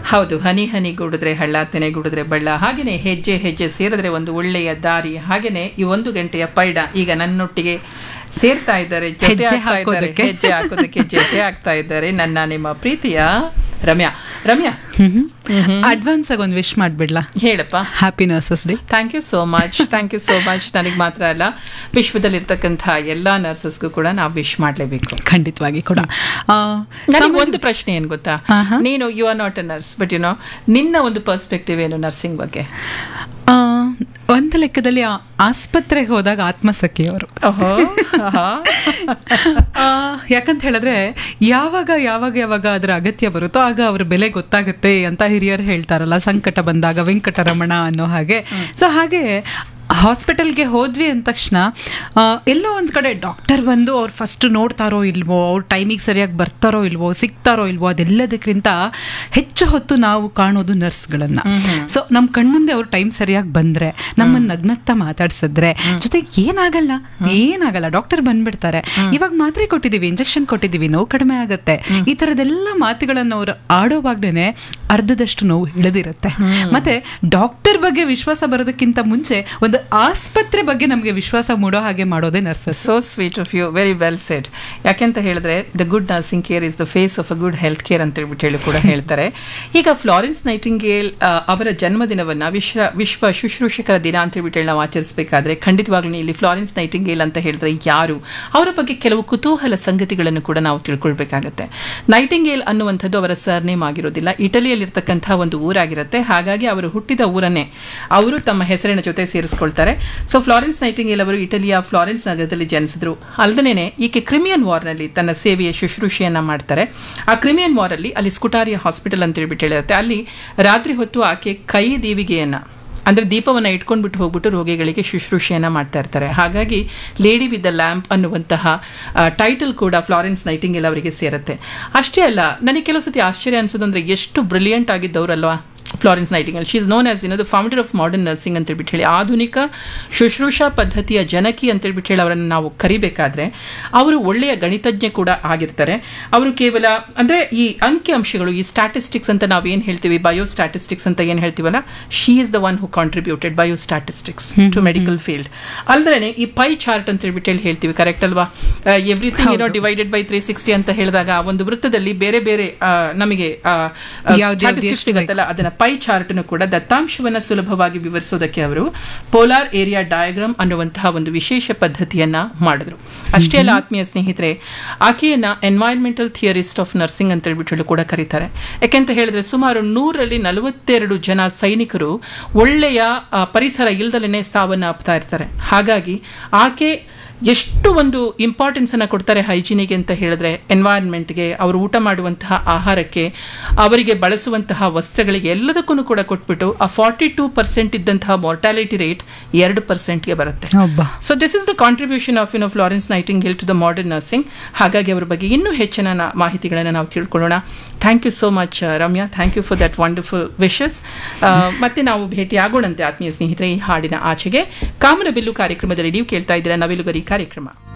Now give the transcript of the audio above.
ಹೌದು ಹನಿ ಹನಿ ಗುಡಿದ್ರೆ ಹಳ್ಳ ತೆನೆ ಗುಡಿದ್ರೆ ಬಳ್ಳ ಹಾಗೇನೆ ಹೆಜ್ಜೆ ಹೆಜ್ಜೆ ಸೇರಿದ್ರೆ ಒಂದು ಒಳ್ಳೆಯ ದಾರಿ ಹಾಗೇನೆ ಈ ಒಂದು ಗಂಟೆಯ ಪೈಡ ಈಗ ನನ್ನೊಟ್ಟಿಗೆ ಸೇರ್ತಾ ಇದ್ದಾರೆ ಜೊತೆ ಹೆಜ್ಜೆ ಆಗ್ತಾ ಇದ್ದಾರೆ ಹಾಕೋದಕ್ಕೆ. ಹೆಜ್ಜೆ ಹಾಕೋದಕ್ಕೆ ಜೊತೆ ಆಗ್ತಾ ಇದ್ದಾರೆ ನನ್ನ ನಿಮ್ಮ ಪ್ರೀತಿಯ ರಮ್ಯಾ ರಮ್ಯಾ ಅಡ್ವಾನ್ಸ್ ಆಗಿ ಒಂದು ವಿಶ್ ಮಾಡ್ಬಿಡ್ಲಾ ಹೇಳಪ್ಪ happy nurses day thank you so much thank you so much ನನಗೆ ಮಾತ್ರ ಅಲ್ಲ ವಿಶ್ವದಲ್ಲಿರ್ತಕ್ಕಂಥ ಎಲ್ಲ ನರ್ಸಸ್ಗೂ ಕೂಡ ನಾವು ವಿಶ್ ಮಾಡಲೇಬೇಕು ಖಂಡಿತವಾಗಿ ಕೂಡ ಆ, ನನಗೆ ಸಾಮಾನ್ಯ- ಒಂದು ಪ್ರಶ್ನೆ ಏನ್ ಗೊತ್ತಾ ಆಹಾ. ನೀನು you are not a nurse but you know ನಿನ್ನ ಒಂದು ಪರ್ಸ್ಪೆಕ್ಟಿವ್ ಏನು ನರ್ಸಿಂಗ್ ಬಗ್ಗೆ ಆ, ಒಂದು ಲೆಕ್ಕದಲ್ಲಿ ಆ ಆಸ್ಪತ್ರೆಗೆ ಹೋದಾಗ ಆತ್ಮಸಖಿಯವರು ಓಹೋ ಆಹಾ. ಆ, ಯಾಕಂತ ಹೇಳಿದ್ರೆ ಯಾವಾಗ ಯಾವಾಗ ಯಾವಾಗ ಅದರ ಅಗತ್ಯ ಬರುತ್ತೋ ಆಗ ಅವ್ರ ಬೆಲೆ ಗೊತ್ತಾಗುತ್ತೆ ಅಂತ ಹಿರಿಯರು ಹೇಳ್ತಾರಲ್ಲ ಸಂಕಟ ಬಂದಾಗ ವೆಂಕಟರಮಣ ಅನ್ನೋ ಹಾಗೆ ಸೊ ಹಾಗೆ ಹಾಸ್ಪಿಟಲ್ಗೆ ಹೋದ್ವಿ ಅಂದ ತಕ್ಷಣ ಆ, ಎಲ್ಲೋ ಒಂದು ಕಡೆ ಡಾಕ್ಟರ್ ಬಂದು ಅವ್ರು ಫಸ್ಟ್ ನೋಡ್ತಾರೋ ಇಲ್ವೋ ಅವ್ರ ಟೈಮಿಗೆ ಸರಿಯಾಗಿ ಬರ್ತಾರೋ ಇಲ್ವೋ ಸಿಗ್ತಾರೋ ಇಲ್ವೋ ಅದೆಲ್ಲದಕ್ಕಿಂತ ಹೆಚ್ಚು ಹೊತ್ತು ನಾವು ಕಾಣೋದು ನರ್ಸ್ಗಳನ್ನ ಸೊ ನಮ್ಮ ಕಣ್ಮುಂದೆ ಅವ್ರ ಟೈಮ್ ಸರಿಯಾಗಿ ಬಂದ್ರೆ ನಮ್ಮನ್ನ ನಗ್ನಗ್ತಾ ಮಾತಾಡ್ಸಿದ್ರೆ ಜೊತೆಗೆ ಏನಾಗಲ್ಲ ಏನಾಗಲ್ಲ ಡಾಕ್ಟರ್ ಬಂದ್ಬಿಡ್ತಾರೆ ಇವಾಗ ಮಾತ್ರೆ ಕೊಟ್ಟಿದೀವಿ ಇಂಜೆಕ್ಷನ್ ಕೊಟ್ಟಿದೀವಿ ನೋವು ಕಡಿಮೆ ಆಗುತ್ತೆ ಈ ತರದೆಲ್ಲ ಮಾತುಗಳನ್ನ ಅವ್ರು ಆಡೋವಾಗ್ಲೇನೆ ಅರ್ಧದಷ್ಟು ನೋವು ಇಳಿದಿರುತ್ತೆ ಮತ್ತೆ ಡಾಕ್ಟರ್ ಬಗ್ಗೆ ವಿಶ್ವಾಸ ಬರೋದಕ್ಕಿಂತ ಮುಂಚೆ ಒಂದು ಆಸ್ಪತ್ರೆ ಬಗ್ಗೆ ನಮಗೆ ವಿಶ್ವಾಸ ಮೂಡೋ ಹಾಗೆ ಮಾಡೋದೇ nurses so sweet of you very well said ಯಾಕೆಂತ ಹೇಳಿದ್ರೆ the good nursing care is the face of a good health care ಅಂತ ಹೇಳ್ಬಿಟ್ಟು ಹೇಳಿ ಕೂಡ ಹೇಳ್ತಾರೆ ಈಗ ಫ್ಲಾರೆನ್ಸ್ ನೈಟಿಂಗೇಲ್ ಆ, ಅವರ ಜನ್ಮದಿನವನ್ನ ವಿಶ್ವ ವಿಶ್ವ ಶುಶ್ರೂಷಕರ ದಿನ ಅಂತ ಹೇಳ್ಬಿಟ್ಟು ಹೇಳಿ ನಾವು ಆಚರಿಸಬೇಕಾದ್ರೆ ಖಂಡಿತವಾಗ್ಲೂ ಇಲ್ಲಿ ಫ್ಲಾರೆನ್ಸ್ ನೈಟಿಂಗೇಲ್ ಅಂತ ಹೇಳಿದ್ರೆ ಯಾರು ಅವರ ಬಗ್ಗೆ ಕೆಲವು ಕುತೂಹಲ ಸಂಗತಿಗಳನ್ನು ಕೂಡ ನಾವು ತಿಳ್ಕೊಳ್ಬೇಕಾಗತ್ತೆ ನೈಟಿಂಗೇಲ್ ಅನ್ನುವಂಥದ್ದು ಅವರ ಸರ್ನೇಮ್ ಆಗಿರೋದಿಲ್ಲ ಇಟಲಿಯಲ್ಲಿರ್ತಕ್ಕಂಥ ಒಂದು ಊರಾಗಿರುತ್ತೆ ಹಾಗಾಗಿ ಅವರು ಹುಟ್ಟಿದ ಊರನ್ನೇ ಅವರು ತಮ್ಮ ಹೆಸರಿನ ಜೊತೆ ಸೇರಿಸ್ಕೊಳ್ತಾರೆ ಸೊ ಫ್ಲಾರೆನ್ಸ್ ನೈಟಿಂಗೇಲ್ ಅವರು ಇಟಲಿಯ ಫ್ಲಾರೆನ್ಸ್ ನಗರದಲ್ಲಿ ಜನಿಸಿದ್ರು ಅಲ್ಲದೇನೆ ಈಕೆ ಕ್ರಿಮಿಯನ್ ವಾರ್ನಲ್ಲಿ ತನ್ನ ಸೇವೆಯ ಶುಶ್ರೂಷೆಯನ್ನ ಮಾಡ್ತಾರೆ ಆ ಕ್ರಿಮಿಯನ್ ವಾರಲ್ಲಿ ಅಲ್ಲಿ ಸ್ಕುಟಾರಿಯ ಹಾಸ್ಪಿಟಲ್ ಅಂತ ಹೇಳ್ಬಿಟ್ಟು ಹೇಳಿರುತ್ತೆ ಅಲ್ಲಿ ರಾತ್ರಿ ಹೊತ್ತು ಆಕೆ ಕೈ ದೀವಿಗೆಯನ್ನ ಅಂದ್ರೆ ದೀಪವನ್ನ ಇಟ್ಕೊಂಡ್ಬಿಟ್ಟು ಹೋಗ್ಬಿಟ್ಟು ರೋಗಿಗಳಿಗೆ ಶುಶ್ರೂಷೆಯನ್ನ ಮಾಡ್ತಾ ಇರ್ತಾರೆ ಹಾಗಾಗಿ ಲೇಡಿ ವಿತ್ ದ ಲ್ಯಾಂಪ್ ಅನ್ನುವಂತಹ ಟೈಟಲ್ ಕೂಡ ಫ್ಲಾರೆನ್ಸ್ ನೈಟಿಂಗೇಲ್ ಅವರಿಗೆ ಸೇರುತ್ತೆ ಅಷ್ಟೇ ಅಲ್ಲ ನನಗೆ ಕೆಲವು ಸತಿ ಆಶ್ಚರ್ಯ ಅನ್ಸೋದು ಅಂದ್ರೆ ಎಷ್ಟು ಬ್ರಿಲಿಯಂಟ್ ಆಗಿದ್ದವರಲ್ವಾ Florence Nightingale she is known as in the founder of modern nursing ಅಂತ ಹೇಳ್ಬಿಟ್ಟು ಹೇಳಿ ಆಧುನಿಕ ಶುಶ್ರೂಷಾ ಪದ್ಧತಿಯ ಜನಕಿ ಅಂತ ಹೇಳ್ಬಿಟ್ಟು ಹೇಳಿ ಅವರನ್ನು ನಾವು ಕರಿಬೇಕಾದ್ರೆ ಅವರು ಒಳ್ಳೆಯ ಗಣಿತಜ್ಞ ಕೂಡ ಆಗಿರ್ತಾರೆ ಅವರು ಕೇವಲ ಅಂದ್ರೆ ಈ ಅಂಕಿ ಅಂಶಗಳು ಈ ಸ್ಟ್ಯಾಟಿಸ್ಟಿಕ್ಸ್ ಅಂತ ನಾವು ಏನು ಹೇಳ್ತೀವಿ ಬಯೋ ಸ್ಟ್ಯಾಟಿಸ್ಟಿಕ್ಸ್ ಅಂತ ಏನು ಹೇಳ್ತೀವಲ್ಲ she is the one who contributed bio statistics to medical field ಅಲ್ಲದೆ ಈ ಪೈ ಚಾರ್ಟ್ ಅಂತ ಹೇಳ್ಬಿಟ್ಟು ಹೇಳಿ ಹೇಳ್ತೀವಿ ಕರೆಕ್ಟ್ ಅಲ್ವಾ ಎವ್ರಿಥಿಂಗ್ ಏನೋ ಡಿವೈಡೆಡ್ ಬೈ ತ್ರೀ ಸಿಕ್ಸ್ಟಿ ಅಂತ ಹೇಳಿದಾಗ ಆ ಒಂದು ವೃತ್ತದಲ್ಲಿ ಬೇರೆ ಬೇರೆ ಆ, ನಮಗೆ ಯಾವ್ದು ಯಾವ್ದು ಸ್ಟ್ಯಾಟಿಸ್ಟಿಕ್ಸ್ ಎಷ್ಟು ಸಿಗುತ್ತಲ್ಲ ಅದನ್ನ ಪೈ ಚಾರ್ಟ್ ಕೂಡ ದತ್ತಾಂಶವನ್ನ ಸುಲಭವಾಗಿ ವಿವರಿಸೋದಕ್ಕೆ ಅವರು ಪೋಲಾರ್ ಏರಿಯಾ ಡಯಾಗ್ರಾಮ್ ಅನ್ನುವಂತಹ ಒಂದು ವಿಶೇಷ ಪದ್ಧತಿಯನ್ನ ಮಾಡಿದ್ರು ಅಷ್ಟೇ ಅಲ್ಲ ಆತ್ಮೀಯ ಸ್ನೇಹಿತರೆ ಆಕೆಯನ್ನ ಎನ್ವೈರ್ಮೆಂಟಲ್ ಥಿಯರಿಸ್ಟ್ ಆಫ್ ನರ್ಸಿಂಗ್ ಅಂತ ಹೇಳ್ಬಿಟ್ಟು ಹೇಳಿ ಕೂಡ ಕರೀತಾರೆ ಯಾಕೆಂತ ಹೇಳಿದ್ರೆ ಸುಮಾರು ನೂರಲ್ಲಿ ನಲವತ್ತೆರಡು ಜನ ಸೈನಿಕರು ಒಳ್ಳೆಯ ಆ, ಪರಿಸರ ಇಲ್ದಲೇ ಸಾವನ್ನ ಅಪ್ತಾ ಇರ್ತಾರೆ ಹಾಗಾಗಿ ಆಕೆ ಎಷ್ಟು ಒಂದು ಇಂಪಾರ್ಟೆನ್ಸ್ ಅನ್ನ ಕೊಡ್ತಾರೆ ಹೈಜಿನಿಗೆ ಅಂತ ಹೇಳಿದ್ರೆ ಎನ್ವೈರನ್ಮೆಂಟ್ಗೆ ಅವರು ಊಟ ಮಾಡುವಂತಹ ಆಹಾರಕ್ಕೆ ಅವರಿಗೆ ಬಳಸುವಂತಹ ವಸ್ತ್ರಗಳಿಗೆ ಎಲ್ಲದಕ್ಕೂ ಕೂಡ ಕೊಟ್ಬಿಟ್ಟು ಆ ಫಾರ್ಟಿ ಟೂ ಪರ್ಸೆಂಟ್ ಇದ್ದಂತಹ ಮಾರ್ಟಾಲಿಟಿ ರೇಟ್ ಎರಡು ಪರ್ಸೆಂಟ್ಗೆ ಬರುತ್ತೆ ಒಬ್ಬ so this is the contribution of in Florence Nightingale to the modern nursing ಹಾಗಾಗಿ ಅವರ ಬಗ್ಗೆ ಇನ್ನೂ ಹೆಚ್ಚಿನ ನ- ಮಾಹಿತಿಗಳನ್ನು ನಾವು ತಿಳ್ಕೊಳ್ಳೋಣ thank you so much Ramya thank you for that wonderful wishes ಮತ್ತೆ ನಾವು ಭೇಟಿಯಾಗೋಣಂತೆ ಆತ್ಮೀಯ ಸ್ನೇಹಿತರೆ ಈ ಹಾಡಿನ ಆಚೆಗೆ ಕಾಮನಬಿಲ್ಲು ಕಾರ್ಯಕ್ರಮದಲ್ಲಿ ನೀವು ಕೇಳ್ತಾ ಇದ್ದೀರಾ ನವಿಲುಗರಿ ಕಾರ್ಯಕ್ರಮ